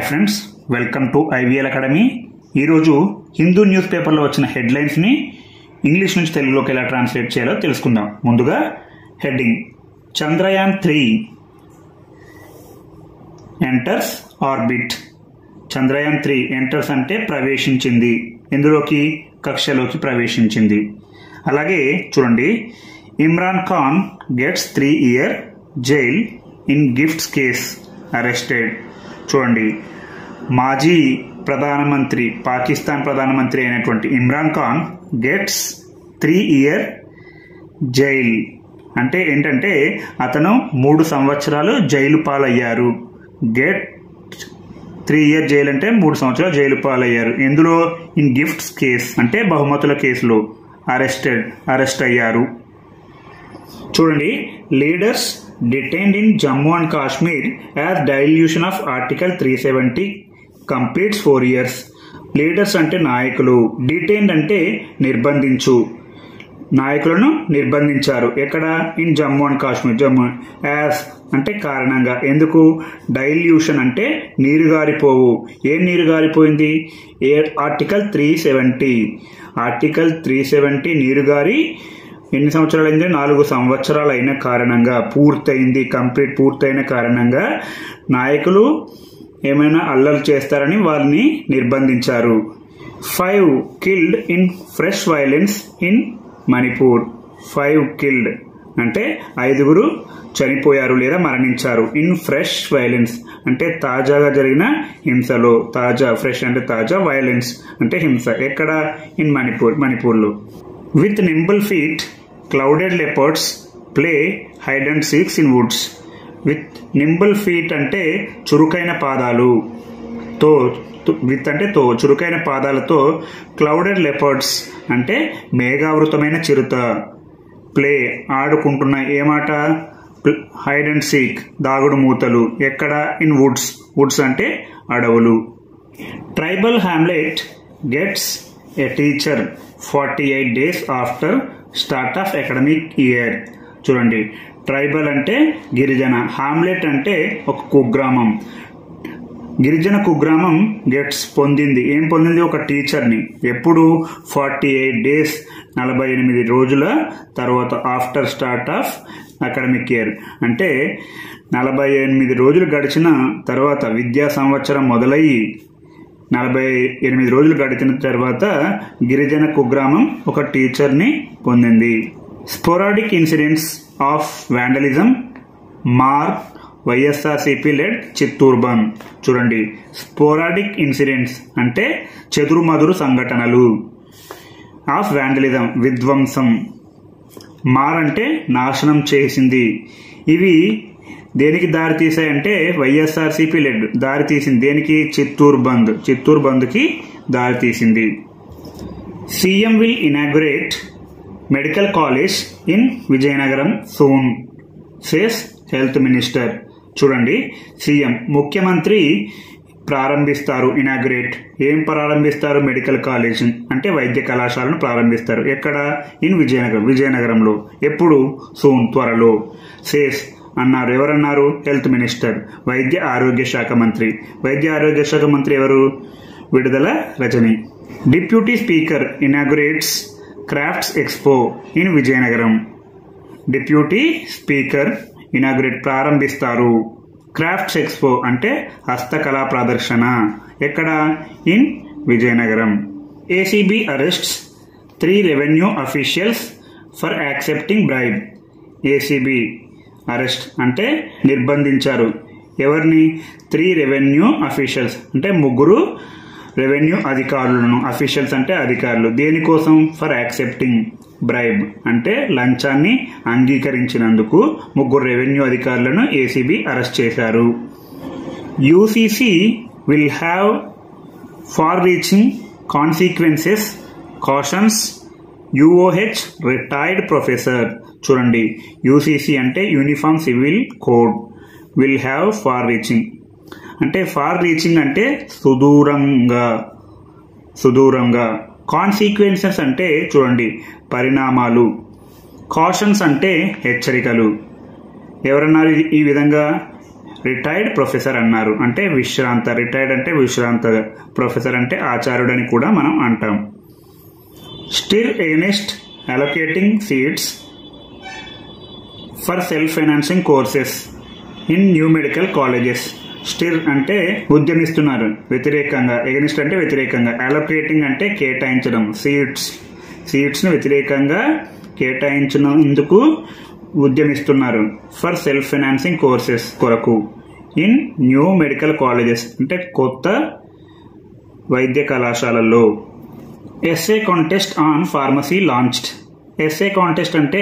friends welcome to IVL academy ఈరోజు Hindu news పేపర్లో వచ్చిన హెడ్లైన్స్ని ఇంగ్లీష్ నుంచి తెలుగులోకి ఎలా ట్రాన్స్లేట్ చేయాలో తెలుసుకుందాం ముందుగా heading Chandrayaan three enters orbit Chandrayaan three enters అంటే ప్రవేశించింది ఎందులోకి కక్షలోకి ప్రవేశించింది అలాగే చూడండి Imran Khan gets three year jail in gifts case arrested చూడండి మాజీ ప్రధానమంత్రి పాకిస్తాన్ ప్రధానమంత్రి అయినటువంటి Imran Khan gets three year jail అంటే ఏంటంటే అతను మూడు సంవత్సరాలు జైలు పాలయ్యారు గెట్ త్రీ ఇయర్ జైలు అంటే మూడు సంవత్సరాలు జైలు పాలయ్యారు ఇందులో ఇన్ గిఫ్ట్స్ కేస్ అంటే బహుమతుల కేసులో అరెస్టెడ్ అరెస్ట్ అయ్యారు చూడండి leaders detained in Jammu and Kashmir as dilution of article three seventy completes four years leaders అంటే నాయకులు డిటైన్డ్ అంటే నిర్బంధించు నాయకులను నిర్బంధించారు ఎక్కడ in Jammu and Kashmir Jammu as అంటే కారణంగా ఎందుకు డైల్యూషన్ అంటే నీరు గారిపోవు ఏం నీరు గారిపోయింది ఏ article three seventy article three seventy నీరు గారి ఎన్ని సంవత్సరాలు అయింది నాలుగు సంవత్సరాలు అయిన కారణంగా పూర్తయింది కంప్లీట్ పూర్తయిన కారణంగా నాయకులు ఏమైనా అల్లలు చేస్తారని వాళ్ళని నిర్బంధించారు five killed in fresh violence in Manipur five killed అంటే ఐదుగురు చనిపోయారు లేదా మరణించారు ఇన్ ఫ్రెష్ వైలెన్స్ అంటే తాజాగా జరిగిన హింసలో తాజా ఫ్రెష్ అంటే తాజా వైలెన్స్ అంటే హింస ఎక్కడ ఇన్ మణిపూర్ మణిపూర్లో with nimble feet clouded leopards play hide and seeks in woods with nimble feet అంటే చురుకైన పాదాలు తో విత్ అంటే తో చురుకైన పాదాలతో క్లౌడెడ్ లెపర్డ్స్ అంటే మేఘావృతమైన చిరుత ప్లే ఆడుకుంటున్న ఏమాట హైడ్ అండ్ సీక్ దాగుడు మూతలు ఎక్కడ ఇన్ వుడ్స్ వుడ్స్ అంటే అడవులు tribal hamlet gets a teacher forty eight days after start of academic year చూడండి ట్రైబల్ అంటే గిరిజన హామ్లెట్ అంటే ఒక కుగ్రామం గిరిజన కుగ్రామం గెట్స్ పొందింది ఏం పొందింది ఒక టీచర్ని ఎప్పుడు ఫార్టీ ఎయిట్ డేస్ నలభై ఎనిమిది రోజుల తర్వాత after start of academic year అంటే నలభై ఎనిమిది రోజులు గడిచిన తర్వాత విద్యా సంవత్సరం మొదలయ్యి నలభై ఎనిమిది రోజులు గడిచిన తర్వాత గిరిజన కుగ్రామం ఒక టీచర్ని పొందింది స్పోరాడిక్ ఇన్సిడెంట్స్ ఆఫ్ వ్యాండలిజం మార్ వైఎస్ఆర్సిపి లెడ్ చిత్తూరు బంద్ చూడండి స్పోరాడిక్ ఇన్సిడెంట్స్ అంటే చెదురుమదురు సంఘటనలు ఆఫ్ వ్యాండలిజం విధ్వంసం మార్ అంటే నాశనం చేసింది ఇవి దేనికి దారి తీసాయంటే వైఎస్ఆర్సీపీ లెడ్ దారి తీసింది దేనికి చిత్తూరు బంద్ చిత్తూరు బంద్కి దారి తీసింది CM will inaugurate medical college in Vizianagaram soon says health minister చూడండి సీఎం ముఖ్యమంత్రి ప్రారంభిస్తారు ఇనాగ్రేట్ ఏం ప్రారంభిస్తారు మెడికల్ కాలేజ్ అంటే వైద్య కళాశాలను ప్రారంభిస్తారు ఎక్కడ ఇన్ విజయనగరం విజయనగరంలో ఎప్పుడు సూన్ త్వరలో సేస్ అన్నారు ఎవరన్నారు హెల్త్ మినిస్టర్ వైద్య ఆరోగ్య శాఖ మంత్రి వైద్య ఆరోగ్య శాఖ మంత్రి ఎవరు Vidadala Rajini deputy speaker inaugurates crafts expo in Vizianagaram deputy speaker inaugurate ప్రారంభిస్తారు క్రాఫ్ట్స్ ఎక్స్పో అంటే హస్తకళా ప్రదర్శన ఎక్కడ in Vizianagaram ACB arrests three revenue officials for accepting bribe ACB arrest అంటే నిర్బంధించారు ఎవరిని త్రీ రెవెన్యూ అఫీషియల్స్ అంటే ముగ్గురు రెవెన్యూ అధికారులను అఫీషియల్స్ అంటే అధికారులు దేనికోసం ఫర్ యాక్సెప్టింగ్ బ్రైబ్ అంటే లంచాన్ని అంగీకరించినందుకు ముగ్గురు రెవెన్యూ అధికారులను ఏసీబీ అరెస్ట్ చేశారు UCC will have far reaching consequences cautions UOH retired professor చూడండి యూసీసీ అంటే uniform civil code will have far reaching అంటే ఫార్ రీచింగ్ అంటే సుదూరంగా సుదూరంగా కాన్సిక్వెన్సెస్ అంటే చూడండి పరిణామాలు కాషన్స్ అంటే హెచ్చరికలు ఎవరన్నారు ఈ విధంగా రిటైర్డ్ ప్రొఫెసర్ అన్నారు అంటే విశ్రాంత రిటైర్డ్ అంటే విశ్రాంత ప్రొఫెసర్ అంటే ఆచార్యుడని కూడా మనం అంటాం still against allocating seats for self financing courses in new medical colleges still అంటే ఉద్యమిస్తున్నారు వ్యతిరేకంగా ఎగనిస్ట్ అంటే వ్యతిరేకంగా అలొకేటింగ్ అంటే కేటాయించడం సీట్స్ సీట్స్ను వ్యతిరేకంగా కేటాయించినందుకు ఉద్యమిస్తున్నారు ఫర్ సెల్ఫ్ ఫైనాన్సింగ్ కోర్సెస్ కొరకు ఇన్ న్యూ మెడికల్ కాలేజెస్ అంటే కొత్త వైద్య కళాశాలల్లో essay contest on pharmacy launched essay contest అంటే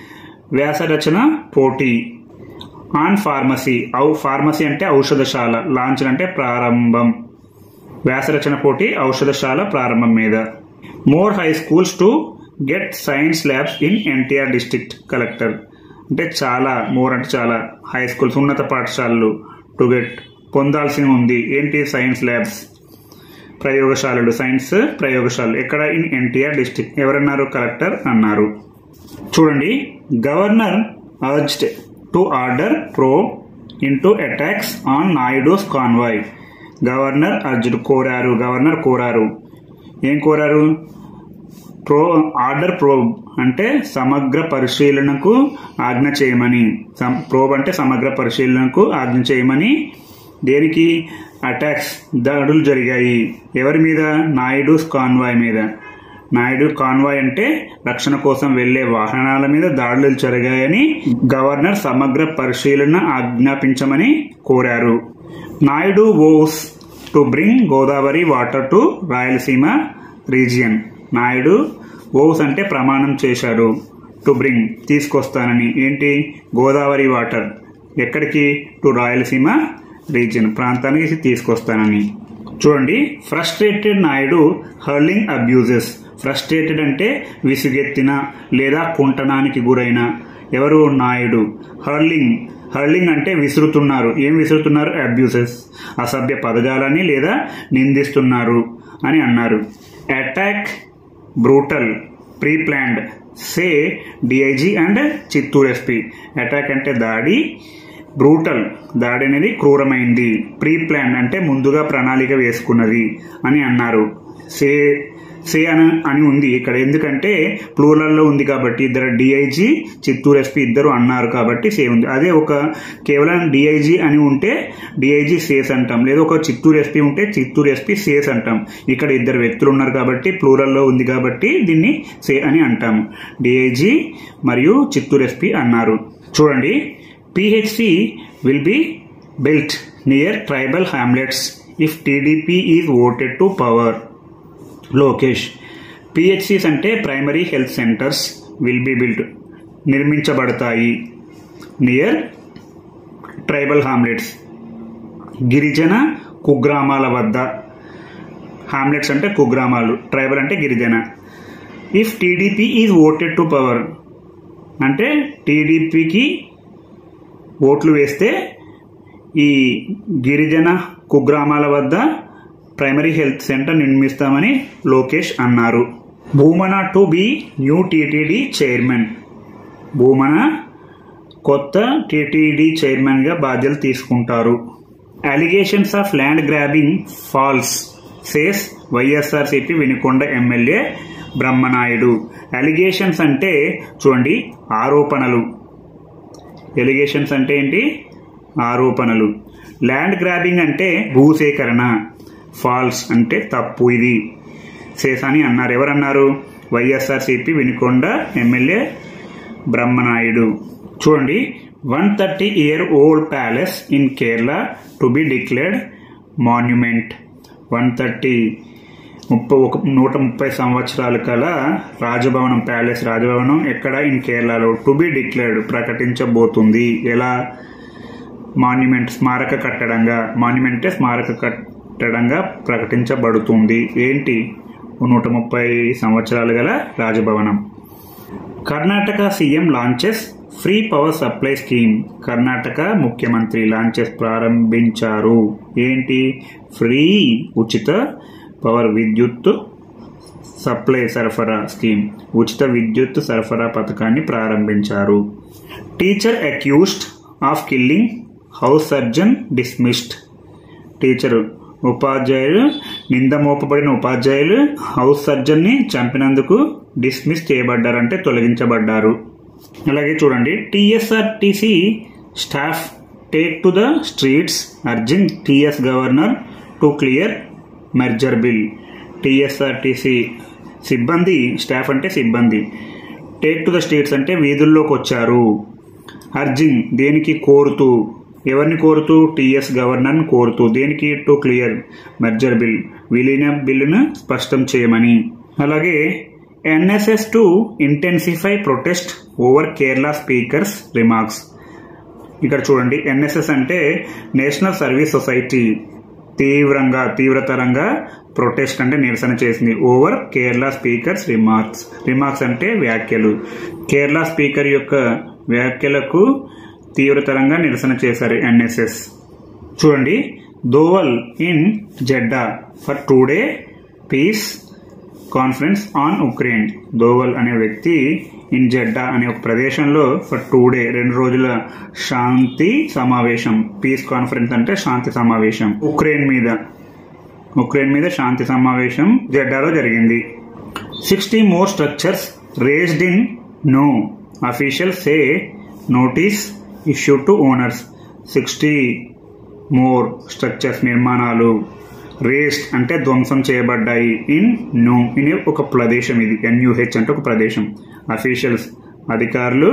వ్యాసరచన పోటీ ఆన్ ఫార్మసీ ఔ ఫార్మసీ అంటే ఔషధశాల లాంచ్ అంటే ప్రారంభం వ్యాసరచన పోటీ ఔషధశాల ప్రారంభం మీద more high schools to get science labs in NTR district collector అంటే చాలా మోర్ అంటే చాలా హై స్కూల్స్ ఉన్నత పాఠశాలలు టు గెట్ పొందాల్సి ఉంది ఏంటి సైన్స్ ల్యాబ్స్ ప్రయోగశాలలు సైన్స్ ప్రయోగశాలలు ఎక్కడ ఇన్ ఎన్టీఆర్ డిస్ట్రిక్ట్ ఎవరన్నారు కలెక్టర్ అన్నారు చూడండి governor urged to order probe into attacks on Naidu's convoy governor urged కోరారు గవర్నర్ కోరారు ఏం కోరారు ప్రో ఆర్డర్ ప్రోబ్ అంటే సమగ్ర పరిశీలనకు ఆజ్ఞ చేయమని ప్రోబ్ అంటే సమగ్ర పరిశీలనకు ఆజ్ఞ చేయమని దేనికి అటాక్స్ దాడులు జరిగాయి ఎవరి మీద నాయుడుస్ కాన్వాయ్ మీద నాయుడు కాన్వాయ్ అంటే రక్షణ కోసం వెళ్లే వాహనాల మీద దాడులు జరిగాయని గవర్నర్ సమగ్ర పరిశీలన ఆజ్ఞాపించమని కోరారు Naidu vows to bring Godavari water to Rayalaseema region Naidu vows అంటే ప్రమాణం చేశాడు టు బ్రింగ్ తీసుకొస్తానని ఏంటి గోదావరి వాటర్ ఎక్కడికి టు రాయలసీమ రీజియన్ ప్రాంతానికి తీసుకొస్తానని చూడండి frustrated Naidu hurling abuses frustrated అంటే విసుగెత్తిన లేదా కుంటనానికి గురైన ఎవరు నాయుడు హర్లింగ్ హర్లింగ్ అంటే విసురుతున్నారు ఏం విసురుతున్నారు అబ్యూసెస్ అసభ్య పదజాలాన్ని లేదా నిందిస్తున్నారు అని అన్నారు attack brutal pre planned say DIG and Chittoor SP attack అంటే దాడి బ్రూటల్ దాడి అనేది క్రూరమైంది ప్రీ ప్లాన్ అంటే ముందుగా ప్రణాళిక వేసుకున్నది అని అన్నారు సే సే అని అని ఉంది ఇక్కడ ఎందుకంటే ప్లూరల్లో ఉంది కాబట్టి ఇద్దరు డిఐజీ చిత్తూరు ఎస్పీ ఇద్దరు అన్నారు కాబట్టి సే ఉంది అదే ఒక కేవలం డిఐజీ అని ఉంటే డిఐజీ సేస్ అంటాం లేదా ఒక చిత్తూరు ఎస్పీ ఉంటే చిత్తూరు ఎస్పీ సేస్ అంటాం ఇక్కడ ఇద్దరు వ్యక్తులు ఉన్నారు కాబట్టి ప్లూరల్లో ఉంది కాబట్టి దీన్ని సే అని అంటాము డిఐజీ మరియు చిత్తూరు ఎస్పీ అన్నారు చూడండి PHC will be built near tribal hamlets if TDP is voted to power Lokesh PHCs అంటే primary health centres will be built నిర్మించబడతాయి నియర్ ట్రైబల్ హామ్లెట్స్ గిరిజన కుగ్రామాల వద్ద హామ్లెట్స్ అంటే కుగ్రామాలు ట్రైబల్ అంటే గిరిజన if TDP is voted to power అంటే టీడీపీకి ఓట్లు వేస్తే ఈ గిరిజన కుగ్రామాల వద్ద ప్రైమరీ హెల్త్ సెంటర్ నిర్మిస్తామని లోకేష్ అన్నారు Bhumana to be new TTD chairman Bhumana కొత్త టీటీడీ చైర్మన్గా బాధ్యతలు తీసుకుంటారు allegations of land grabbing false says YSRCP Vinukonda MLA Brahmanaidu allegations అంటే చూడండి ఆరోపణలు ఎలిగేషన్స్ అంటే ఏంటి ఆరోపణలు ల్యాండ్ గ్రాబింగ్ అంటే భూసేకరణ ఫాల్స్ అంటే తప్పు ఇది సేసాని అన్నారు ఎవరన్నారు వైఎస్ఆర్సిపి వినుకొండ ఎమ్మెల్యే బ్రహ్మనాయుడు చూడండి one thirty year old palace in Kerala to be declared monument one thirty ముప్పై ఒక నూట ముప్పై సంవత్సరాల కల రాజభవనం ప్యాలెస్ రాజభవనం ఎక్కడ ఇన్ కేరళలో టు బి డిక్లేర్డ్ ప్రకటించబోతుంది ఎలా మాన్యుమెంట్ స్మారక కట్టడంగా మాన్యుమెంటే స్మారక కట్టడంగా ప్రకటించబడుతుంది ఏంటి నూట ముప్పై సంవత్సరాలు గల రాజభవనం Karnataka CM launches free power supply scheme Karnataka ముఖ్యమంత్రి లాంచెస్ ప్రారంభించారు ఏంటి ఫ్రీ ఉచిత పవర్ విద్యుత్ సప్లై సరఫరా స్కీమ్ ఉచిత విద్యుత్ సరఫరా పథకాన్ని ప్రారంభించారు teacher accused of killing house surgeon dismissed teacher ఉపాధ్యాయులు నింద మోపబడిన ఉపాధ్యాయులు హౌస్ సర్జన్ని చంపినందుకు డిస్మిస్ చేయబడ్డారు అంటే తొలగించబడ్డారు అలాగే చూడండి TSRTC staff take to the streets urging TS governor to clear merger bill TSRTC సిబ్బంది స్టాఫ్ అంటే సిబ్బంది టేక్ టు ద స్ట్రీట్స్ అంటే వీధుల్లోకి వచ్చారు అర్జింగ్ దేనికి కోరుతూ ఎవరిని కోరుతూ టీఎస్ గవర్నర్ని కోరుతూ దేనికి టు క్లియర్ మెర్జర్ బిల్ విలీన బిల్లును స్పష్టం చేయమని అలాగే NSS to intensify protest over Kerala speaker's remarks ఇక్కడ చూడండి ఎన్ఎస్ఎస్ అంటే నేషనల్ సర్వీస్ సొసైటీ తీవ్రంగా తీవ్రతరంగా ప్రొటెస్ట్ అంటే నిరసన చేసింది over Kerala speaker's remarks remarks అంటే వ్యాఖ్యలు కేరళ స్పీకర్ యొక్క వ్యాఖ్యలకు తీవ్రతరంగా నిరసన చేశారు ఎన్ఎస్ఎస్ చూడండి Doval in Jeddah for two day peace conference on Ukraine Doval అనే వ్యక్తి ఇన్ జెడ్డా అనే ఒక ప్రదేశంలో ఫర్ టూ డే రెండు రోజుల శాంతి సమావేశం పీస్ కాన్ఫరెన్స్ అంటే శాంతి సమావేశం ఉక్రెయిన్ మీద ఉక్రెయిన్ మీద శాంతి సమావేశం జెడ్డాలో జరిగింది sixty more structures razed in Nuh official say notice issue to owners sixty more structures నిర్మాణాలు రేస్ట్ అంటే ధ్వంసం చేయబడ్డాయి ఇన్ నో ఇన్ ఒక ప్రదేశం ఇది ఎన్యూహెచ్ అంటే ఒక ప్రదేశం అఫీషియల్స్ అధికారులు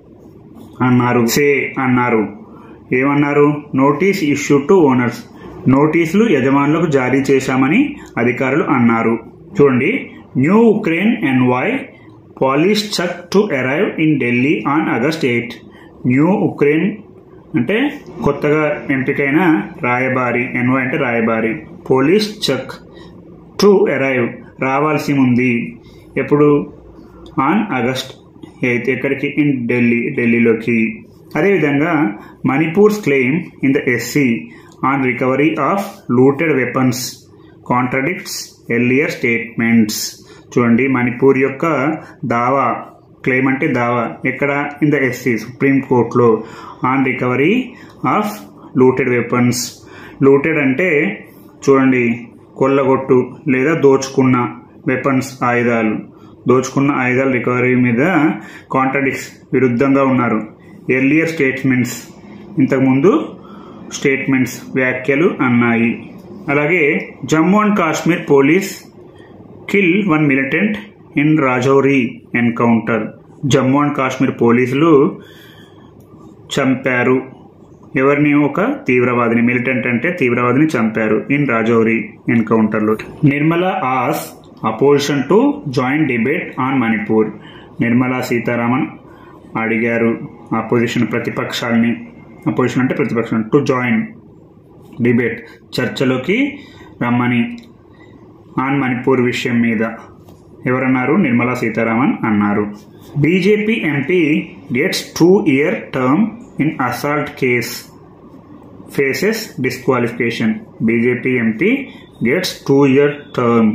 అన్నారు సే అన్నారు ఏమన్నారు నోటీస్ ఇష్యూ టు ఓనర్స్ నోటీసులు యజమానులకు జారీ చేశామని అధికారులు అన్నారు చూడండి new Ukraine envoy Polishchuk to arrive in Delhi on August eight new Ukraine అంటే కొత్తగా ఎంపికైన రాయబారి ఎన్వాయ్ అంటే రాయబారి పోలీస్ చక్ టు అరైవ్ రావాల్సి ఉంది ఎప్పుడు ఆన్ ఆగస్ట్ ఎయిత్ ఎక్కడికి ఇన్ ఢిల్లీ ఢిల్లీలోకి అదేవిధంగా Manipur's claim in the SC on recovery of looted weapons contradicts earlier statements చూడండి మణిపూర్ యొక్క దావా క్లెయిమ్ అంటే దావా ఎక్కడ ఇన్ ద ఎస్సీ సుప్రీం కోర్టులో on recovery of looted weapons looted అంటే చూడండి కొల్లగొట్టు లేదా దోచుకున్న వెపన్స్ ఆయుధాలు దోచుకున్న ఆయుధాల రికవరీ మీద కాంట్రడిక్స్ విరుద్ధంగా ఉన్నారు ఎర్లియర్ స్టేట్మెంట్స్ ఇంతకుముందు స్టేట్మెంట్స్ వ్యాఖ్యలు అన్నాయి అలాగే Jammu and Kashmir police kill one militant in Rajouri encounter Jammu and Kashmir పోలీసులు చంపారు ఎవరిని ఒక తీవ్రవాదిని మిలిటెంట్ అంటే తీవ్రవాదిని చంపారు ఇన్ రాజౌరి ఎన్కౌంటర్లో నిర్మలా ఆస్ opposition to joint debate on Manipur Nirmala Sitharaman అడిగారు అపోజిషన్ ప్రతిపక్షాలని అపోజిషన్ అంటే ప్రతిపక్షం టు జాయిన్ డిబేట్ చర్చలోకి రమ్మని ఆన్ మణిపూర్ విషయం మీద ఎవరన్నారు నిర్మలా సీతారామన్ అన్నారు BJP MP gets two year term in assault case faces disqualification BJP MP gets two year term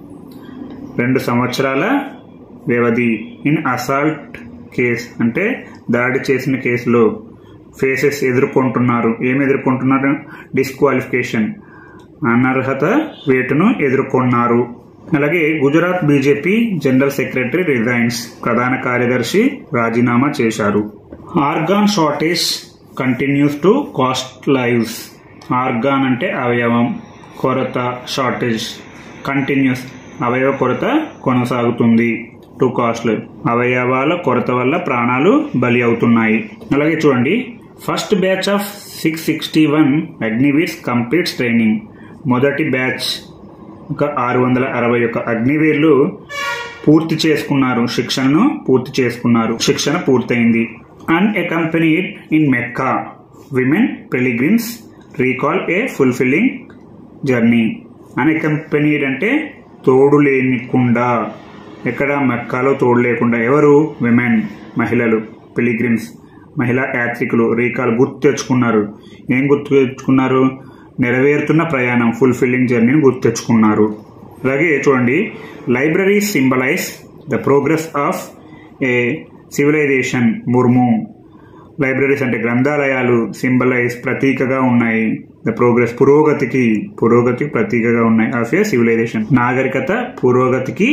రెండు సంవత్సరాల వ్యవధి ఇన్ అసాల్ట్ కేస్ అంటే దాడి చేసిన కేసులో ఫేసెస్ ఎదుర్కొంటున్నారు ఏం ఎదుర్కొంటున్నారు డిస్క్వాలిఫికేషన్ అనర్హత వేటును ఎదుర్కొన్నారు అలాగే Gujarat BJP general secretary resigns ప్రధాన కార్యదర్శి రాజీనామా చేశారు organ shortage continues to cost lives organ అంటే అవయవం కొరత షార్టేజ్ కంటిన్యూస్ అవయవ కొరత కొనసాగుతుంది టు కాస్ట్ అవయవాల కొరత వల్ల ప్రాణాలు బలి అవుతున్నాయి అలాగే చూడండి first batch of six sixty one Agniveers completes training మొదటి బ్యాచ్ ఒక ఆరు వందల అరవై ఒక అగ్నివీర్లు పూర్తి చేసుకున్నారు శిక్షణను పూర్తి చేసుకున్నారు శిక్షణ పూర్తయింది unaccompanied in Mecca women pilgrims recall a fulfilling journey unaccompanied అంటే తోడు లేనికుండా ఎక్కడ మెక్కాలో తోడు లేకుండా ఎవరు విమెన్ మహిళలు పిలిగ్రిమ్స్ మహిళా యాత్రికులు రీకాల్ గుర్తు తెచ్చుకున్నారు ఏం గుర్తు తెచ్చుకున్నారు నెరవేరుతున్న ప్రయాణం ఫుల్ఫిల్లింగ్ జర్నీని గుర్తు తెచ్చుకున్నారు అలాగే చూడండి library symbolise the progress of a civilisation Murmu libraries అంటే గ్రంథాలయాలు సింబలైజ్ ప్రతీకగా ఉన్నాయి ద ప్రోగ్రెస్ పురోగతికి పురోగతి ప్రతీకగా ఉన్నాయి ఆఫ్ ఏ సివిలైజేషన్ నాగరికత పురోగతికి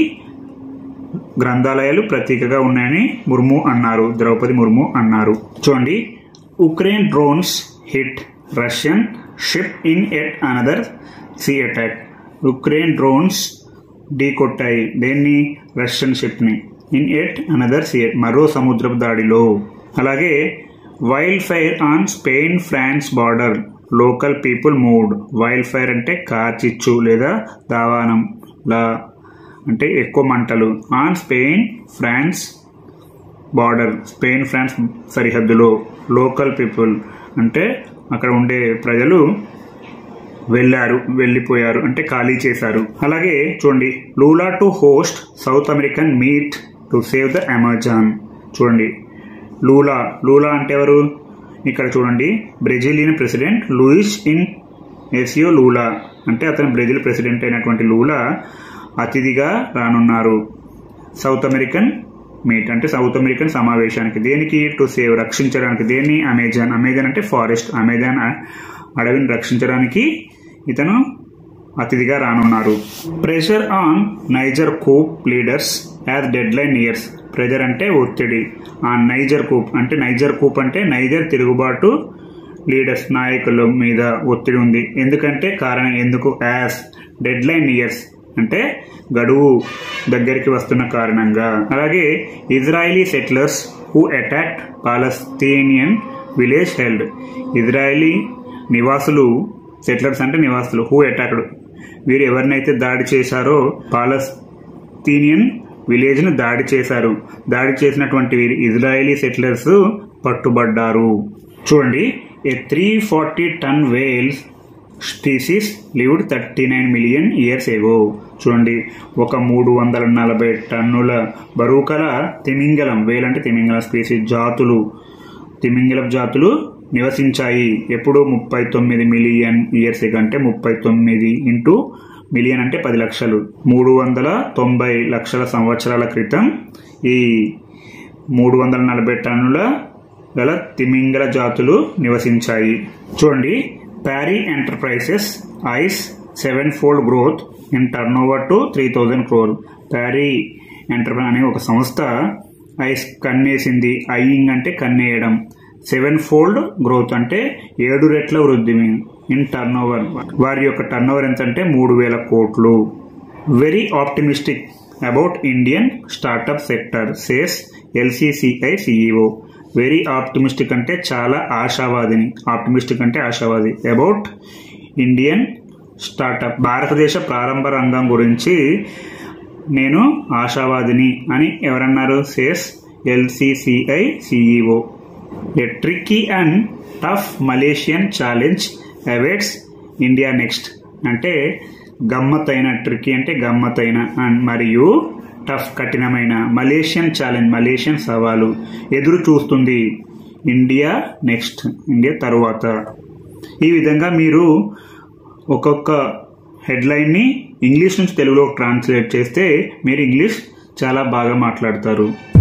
గ్రంథాలయాలు ప్రతీకగా ఉన్నాయని ముర్ము అన్నారు ద్రౌపది ముర్ము అన్నారు చూడండి Ukraine drones hit Russian ship in at another sea attack Ukraine drones ఢీ కొట్టాయి దేన్ని రష్యన్ షిప్ని ఇన్ ఎట్ అనదర్ సీ మరో సముద్రపు దాడిలో అలాగే wild fire on Spain France border local people moved wild fire అంటే కార్చిచ్చు లేదా దావానం లా అంటే ఎక్కువ మంటలు on Spain France border Spain France సరిహద్దులో లోకల్ పీపుల్ అంటే అక్కడ ఉండే ప్రజలు వెళ్ళారు వెళ్ళిపోయారు అంటే ఖాళీ చేశారు అలాగే చూడండి Lula to host South American meet to save the Amazon చూడండి లూలా లూలా అంటే ఎవరు ఇక్కడ చూడండి Brazilian president Luiz Inacio Lula అంటే అతను బ్రెజిల్ ప్రెసిడెంట్ అయినటువంటి లూలా అతిథిగా రానున్నారు సౌత్ అమెరికన్ మీట్ అంటే సౌత్ అమెరికన్ సమావేశానికి దేనికి టు సేవ్ రక్షించడానికి దేన్ని అమెజాన్ అమెజాన్ అంటే ఫారెస్ట్ అమెజాన్ అడవిని రక్షించడానికి ఇతను అతిథిగా రానున్నారు pressure on Niger coup leaders as deadline nears pressure అంటే ఒత్తిడి ఆ నైజర్ కూప్ అంటే నైజర్ కూప్ అంటే నైజర్ తిరుగుబాటు లీడర్స్ నాయకుల మీద ఒత్తిడి ఉంది ఎందుకంటే కారణం ఎందుకు యాజ్ డెడ్ లైన్ ఇయర్స్ అంటే గడువు దగ్గరికి వస్తున్న కారణంగా అలాగే Israeli settlers who attacked Palestinian village held Israeli నివాసులు సెటిలర్స్ అంటే నివాసులు హూ అటాక్డ్ వీరు ఎవరినైతే దాడి చేశారో పాలస్తీనియన్ విలేజ్ ను దాడి చేశారు దాడి చేసినటువంటి వీరు ఇజ్రాయిలీ సెటిలర్స్ పట్టుబడ్డారు చూడండి a three forty ton whales species lived thirty nine million years ago చూడండి ఒక మూడు వందల నలభై టన్నుల బరువు కల తిమింగలం వేల్ అంటే తిమింగలం స్పీసీస్ జాతులు తిమింగలం జాతులు నివసించాయి ఎప్పుడు ముప్పై తొమ్మిది మిలియన్ ఇయర్స్ ఎగో అంటే ముప్పై తొమ్మిది ఇంటూ మిలియన్ అంటే పది లక్షలు మూడు వందల తొంభై లక్షల సంవత్సరాల క్రితం ఈ మూడు వందల నలభై టన్నుల గల తిమింగల జాతులు నివసించాయి చూడండి Parry Enterprises eyes seven fold growth in turnover to three thousand crore Parry Enterprise అనే ఒక సంస్థ ఐస్ కన్నేసింది ఐయింగ్ అంటే కన్నేయడం సెవెన్ ఫోల్డ్ గ్రోత్ అంటే ఏడు రెట్ల వృద్ధి ఇన్ టర్న్ ఓవర్ వారి యొక్క టర్న్ ఓవర్ ఎంత అంటే మూడు వేల కోట్లు very optimistic about Indian startup sector says LCCI CEO very optimistic అంటే చాలా ఆశావాదిని ఆప్టిమిస్టిక్ అంటే ఆశావాది అబౌట్ ఇండియన్ స్టార్టప్ భారతదేశ ప్రారంభ రంగం గురించి నేను ఆశావాదిని అని ఎవరన్నారు says LCCI CEO a tricky and tough Malaysian challenge awaits India next అంటే గమ్మత్తైన ట్రిక్కీ అంటే గమ్మత్తైన అండ్ మరియు టఫ్ కఠినమైన మలేషియన్ ఛాలెంజ్ మలేషియన్ సవాలు ఎదురు చూస్తుంది ఇండియా నెక్స్ట్ ఇండియా తరువాత ఈ విధంగా మీరు ఒక్కొక్క హెడ్లైన్ని ఇంగ్లీష్ నుంచి తెలుగులో ట్రాన్స్లేట్ చేస్తే మీరు ఇంగ్లీష్ చాలా బాగా మాట్లాడతారు